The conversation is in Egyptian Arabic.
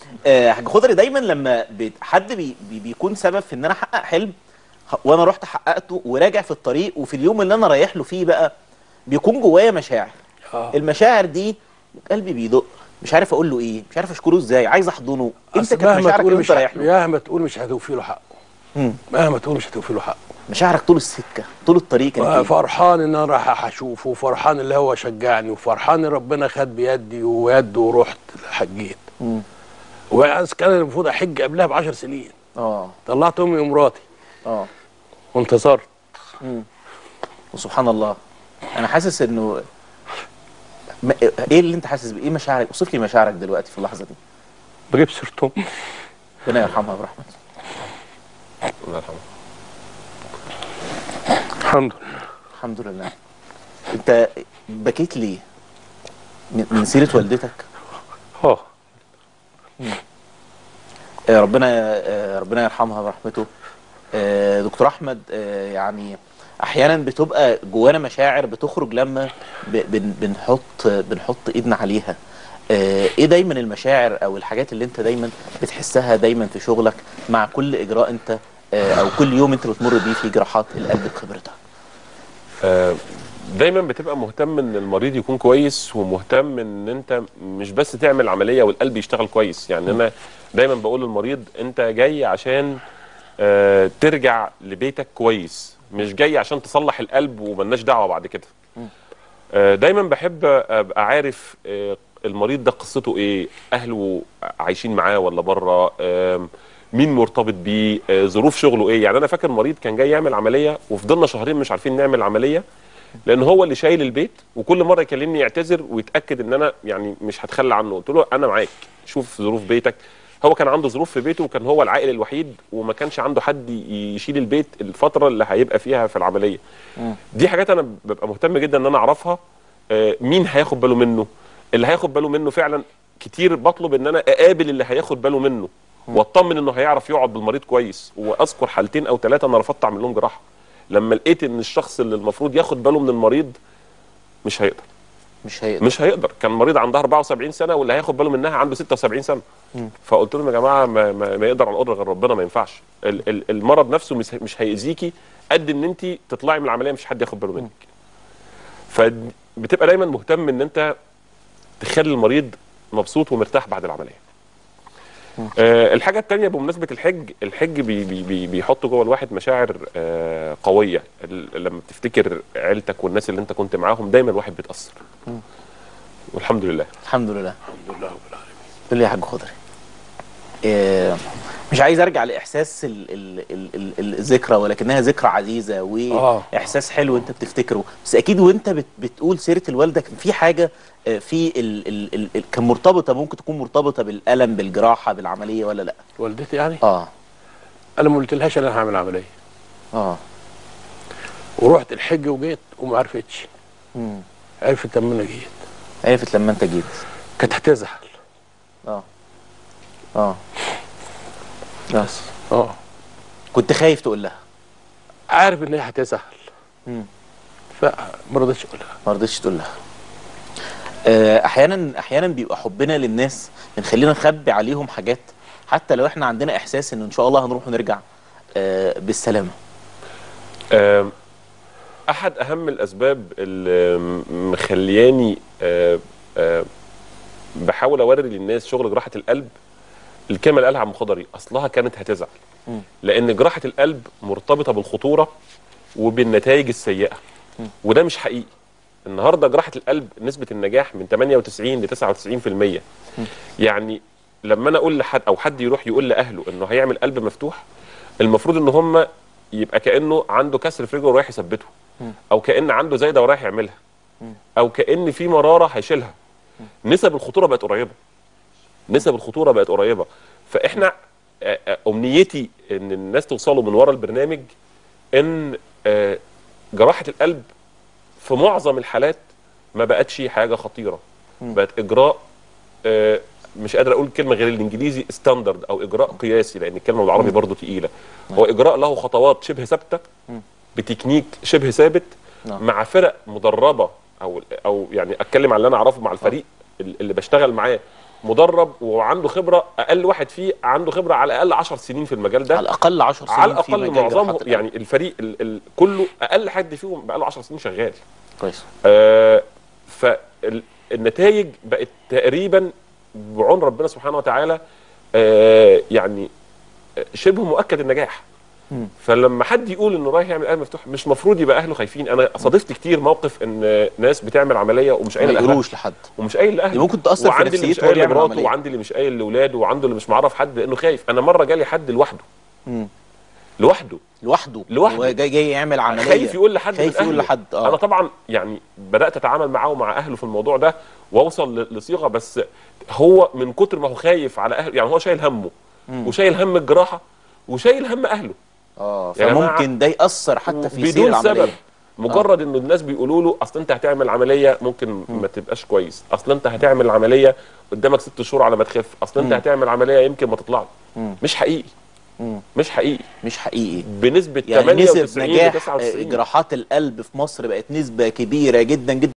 آه، حاج خضري دايما لما بت- حد بي بي بيكون سبب في ان انا احقق حلم ه- وانا رحت حققته وراجع في الطريق وفي اليوم اللي انا رايح له فيه بقى بيكون جوايا مشاعر آه. المشاعر دي قلبي بيدق مش عارف اقول له ايه مش عارف اشكره ازاي عايز احضنه انت أصل كانت مهما مشاعرك تقول اللي مش انت رايح ه- له مهما تقول مش هتوفي له حقه مم. مهما تقول مش هتوفي له حقه مشاعرك طول السكه طول الطريق كانت ايه؟ فرحان ان انا رايح اشوفه وفرحان اللي هو شجعني وفرحان ان ربنا خد بيدي ويده ورحت حجيت مم. وعايز كان المفروض احج قبلها ب 10 سنين اه طلعت امي ومراتي اه وانتصرت وسبحان الله انا حاسس انه ما- ايه اللي انت حاسس بيه ايه مشاعرك اوصف لي مشاعرك دلوقتي في اللحظه دي بجيب سيرتهم ربنا يرحمها برحمته الله يرحمه الحمد لله الحمد لله انت بكيت ليه من من سيره والدتك اه آه، ربنا آه، ربنا يرحمها برحمته آه، دكتور احمد آه، يعني احيانا بتبقى جوانا مشاعر بتخرج لما ب- بن- بنحط بنحط ايدنا عليها آه، ايه دايما المشاعر او الحاجات اللي انت دايما بتحسها دايما في شغلك مع كل اجراء انت آه، او كل يوم انت بتمر بيه في جراحات القلب بخبرتك آه، دايما بتبقى مهتم ان المريض يكون كويس ومهتم ان انت مش بس تعمل عمليه والقلب يشتغل كويس يعني انا دايما بقول للمريض انت جاي عشان آه، ترجع لبيتك كويس مش جاي عشان تصلح القلب وملناش دعوه بعد كده آه، دايما بحب ابقى عارف آه، المريض ده قصته ايه اهله عايشين معاه ولا بره آم، مين مرتبط بيه آه، ظروف شغله ايه يعني انا فاكر مريض كان جاي يعمل عمليه وفضلنا شهرين مش عارفين نعمل عمليه لان هو اللي شايل البيت وكل مره يكلمني يعتذر ويتاكد ان انا يعني مش هتخلى عنه قلت له انا معاك شوف ظروف بيتك هو كان عنده ظروف في بيته وكان هو العائل الوحيد وما كانش عنده حد يشيل البيت الفتره اللي هيبقى فيها في العمليه دي حاجات انا ببقى مهتم جدا ان انا اعرفها آه، مين هياخد باله منه اللي هياخد باله منه فعلا كتير بطلب ان انا اقابل اللي هياخد باله منه واطمن انه هيعرف يقعد بالمريض كويس واذكر حالتين او ثلاثه انا رفضت اعمل لهم جراحه لما لقيت ان الشخص اللي المفروض ياخد باله من المريض مش هيقدر مش هيقدر مش هيقدر كان مريض عندها 74 سنه واللي هياخد باله منها عنده 76 سنه فقلت لهم يا جماعه ما, ما, ما يقدر على القدره غير ربنا ما ينفعش ال ال المرض نفسه مش, مش هيأذيكي قد ان انت تطلعي من العمليه مش حد ياخد باله منك فبتبقى دايما مهتم ان انت تخلي المريض مبسوط ومرتاح بعد العمليه آه الحاجه الثانيه بمناسبه الحج الحج بي بي بي بيحط جوه الواحد مشاعر آه قويه ال- لما بتفتكر عيلتك والناس اللي انت كنت معاهم دايما الواحد بيتاثر والحمد لله الحمد لله الحمد لله رب العالمين قول لي يا حاج خضري إيه مش عايز ارجع لاحساس ال ال ال ال الذكرى ولكنها ذكرى عزيزه آه. واحساس حلو انت بتفتكره بس اكيد وانت بت بتقول سيره الوالده كان في حاجه آه، في ال ال ال ال كان مرتبطه ممكن تكون مرتبطه بالالم بالجراحه بالعمليه ولا لا والدتي يعني اه انا ما قلتلهاش انا هعمل عمليه اه ورحت الحج وجيت وما عرفتش مم. عرفت لما انا جيت عرفت لما انت جيت كانت هتزعل اه اه اه اه كنت خايف تقول لها عارف ان هي هتزعل مم. فما رضيتش اقولها ما رضيتش تقول لها آه، احيانا احيانا بيبقى حبنا للناس بنخلينا نخبي عليهم حاجات حتى لو احنا عندنا احساس ان ان شاء الله هنروح ونرجع آه، بالسلامه آم، احد اهم الاسباب اللي م- مخلياني آه، آه، بحاول اوري للناس شغل جراحه القلب الكلمه اللي قالها عم خضري اصلها كانت هتزعل لان جراحه القلب مرتبطه بالخطوره وبالنتائج السيئه وده مش حقيقي النهارده جراحه القلب نسبه النجاح من 98 ل 99% يعني لما انا اقول لحد او حد يروح يقول لاهله انه هيعمل قلب مفتوح المفروض ان هم يبقى كانه عنده كسر في رجله ورايح يثبته او كان عنده زايده ورايح يعملها او كان في مراره هيشيلها نسب الخطوره بقت قريبه نسب الخطوره بقت قريبه فاحنا آه، آه، امنيتي ان الناس توصلوا من ورا البرنامج ان آه، جراحه القلب في معظم الحالات ما بقتش حاجه خطيره بقت اجراء آه، مش قادر اقول كلمه غير الانجليزي ستاندرد او اجراء قياسي لان الكلمه بالعربي برضو تقيله هو اجراء له خطوات شبه ثابته بتكنيك شبه ثابت نعم. مع فرق مدربه او او يعني اتكلم عن اللي انا اعرفه مع الفريق اللي بشتغل معاه مدرب وعنده خبره اقل واحد فيه عنده خبره على الاقل 10 سنين في المجال ده على الاقل 10 سنين على في الاقل مجال معظمهم جراحات القلب. يعني الفريق ال ال كله اقل حد فيهم بقى له 10 سنين شغال كويس آه فالنتائج بقت تقريبا بعون ربنا سبحانه وتعالى آه يعني شبه مؤكد النجاح مم. فلما حد يقول انه رايح يعمل قلب مفتوح مش مفروض يبقى اهله خايفين انا صادفت كتير موقف ان ناس بتعمل عمليه ومش ما قايله لاهلها يقولوش لحد ومش قايل دي لاهله ممكن تاثر في وعندي اللي مش نفسيته وهو قايل بيعمل لمراته عمليه وعندي اللي مش قايل لاولاده وعنده اللي مش معرف حد لانه خايف انا مره جالي حد لوحده مم. لوحده لوحده لوحده. هو جاي جاي يعمل عمليه خايف يقول لحد خايف من يقول أهله. لحد اه انا طبعا يعني بدات اتعامل معاه ومع اهله في الموضوع ده واوصل ل- لصيغه بس هو من كتر ما هو خايف على اهله يعني هو شايل همه مم. وشايل هم الجراحه وشايل هم اهله اه يا جماعة، فممكن ده ياثر حتى في سير بدون العمليه سبب مجرد ان الناس بيقولوا له اصل انت هتعمل عمليه ممكن ما تبقاش كويس اصل انت هتعمل عمليه قدامك ست شهور على ما تخف اصل انت مم. هتعمل عمليه يمكن ما تطلع مم. مش حقيقي مم. مش حقيقي مش حقيقي بنسبه يعني نسب 98 نجاح 99 جراحات القلب في مصر بقت نسبه كبيره جدا جدا